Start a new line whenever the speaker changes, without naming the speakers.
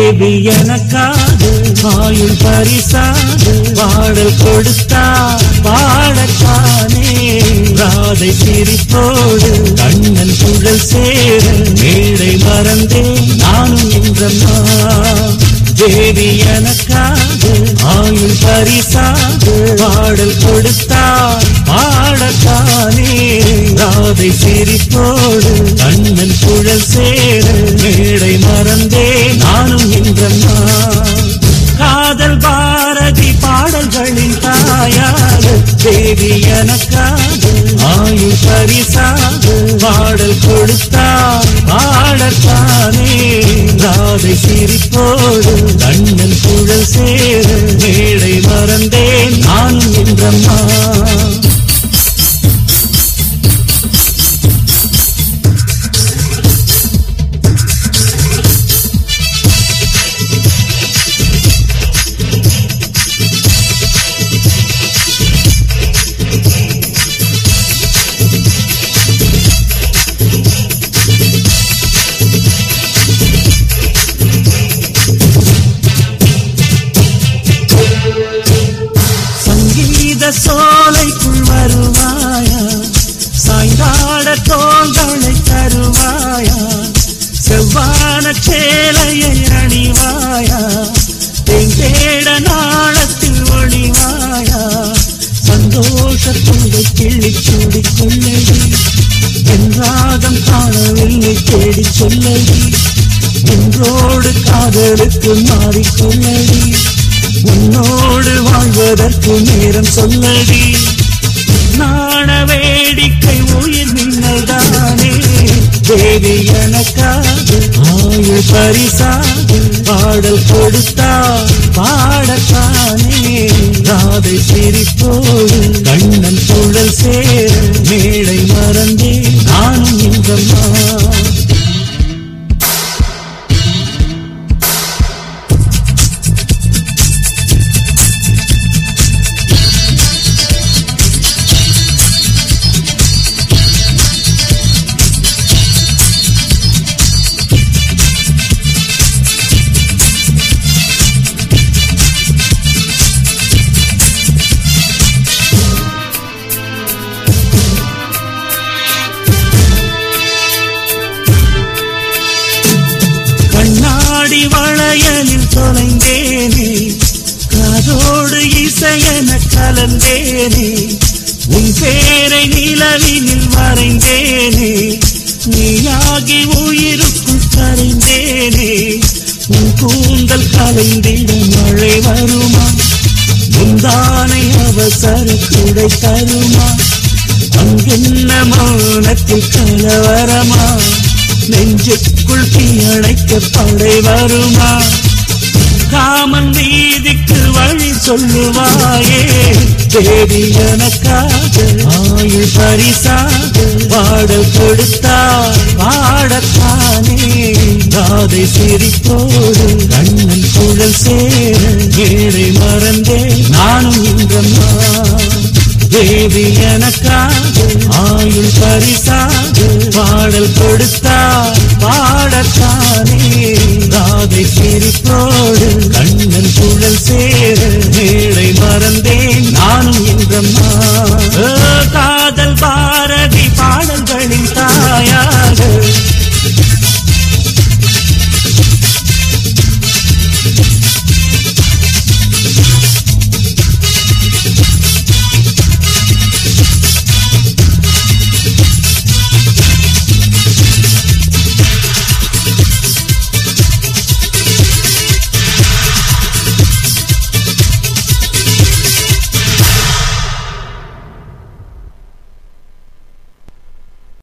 தேவி எனக்காக ஆயுள் பரிசாக பாடல் கொடுத்தா பாடத்தானே ராதை சிரிப்போடு கண்ணன் குழல் சேர மேடை மறந்தேன் நானும் என்றம்மா தேவி எனக்காக ஆயுள் பரிசாக பாடல் கொடுத்தார் பாடத்தானே ராதை சிரிப்போடு கண்ணன் குழல் சேர மேடை மறந்தே நானும் என்றம்மா காதல் பாரதி பாடல்களின் தாயாக தேவி எனக்காக ஆயுள் பரிசாக பாடல் கொடுத்தார் பாடத்தானே ராதை சிரிப்போடு கண்ணன் குழல் சேர மேடை மறந்தேன் நானும் என்றம்மா சங்கீத சோலைக்குள் வருவாயா சாய்ந்தாட தோள்களை தருவாயா செவ்வான சேலையை அணிவாயா தேட நாளத்தில் ஒளிவாயா சந்தோஷத்துண்டு கிள்ளி சூடி கொள்ளடி என் ராகம் காணவில்லை தேடி சொல்லடி என்றோடு காதலுக்கு மாறிக்கொள்ளடி உன்னோடு வாழ்வதற்கு நேரம் சொல்லடி நாண வேடிக்கை உயிர் மின்னல்தானே தேவி எனக்காக ஆயுள் பரிசாக பாடல் கொடுத்தா பாடத்தானே ராதை சிரிப்போடு கண்ணன் குழல் சேர மேடை மறந்தே நானும் இன்றம்மா கண்ணாடி வளையலில் தொலைந்தேனே காதோடு இசையென கலந்தேனே உன் பேரை நிலவினில் வரைந்தேனே நீயாகி உயிருக்குள் கரைந்தேனே உன் கூந்தல் கலைந்திட மழை வருமா முந்தானை அவசர குடை தருமா அங்கென்ன மௌனத்தில் கலவரமா நெஞ்சுக்குள் தீயணைக்க படை வருமா காமன் வீதிக்கு வழி சொல்லுவாயே தேவி எனக்காக ஆயுள் பரிசாக பாடல் கொடுத்தார் பாடத்தானே ராதை சிரிப்போடு கண்ணன் குழல் சேர ஏழை மறந்தே நானும் இன்றம்மா தேவி எனக்காக ஆயுள் பரிசாக பாடல் கொடுத்தார் பாடத்தானே ராதை சிரிப்போடு கண்ணன் குழல் சேர மேடை மறந்தேன் நானும் என்றம்மா காதல் பா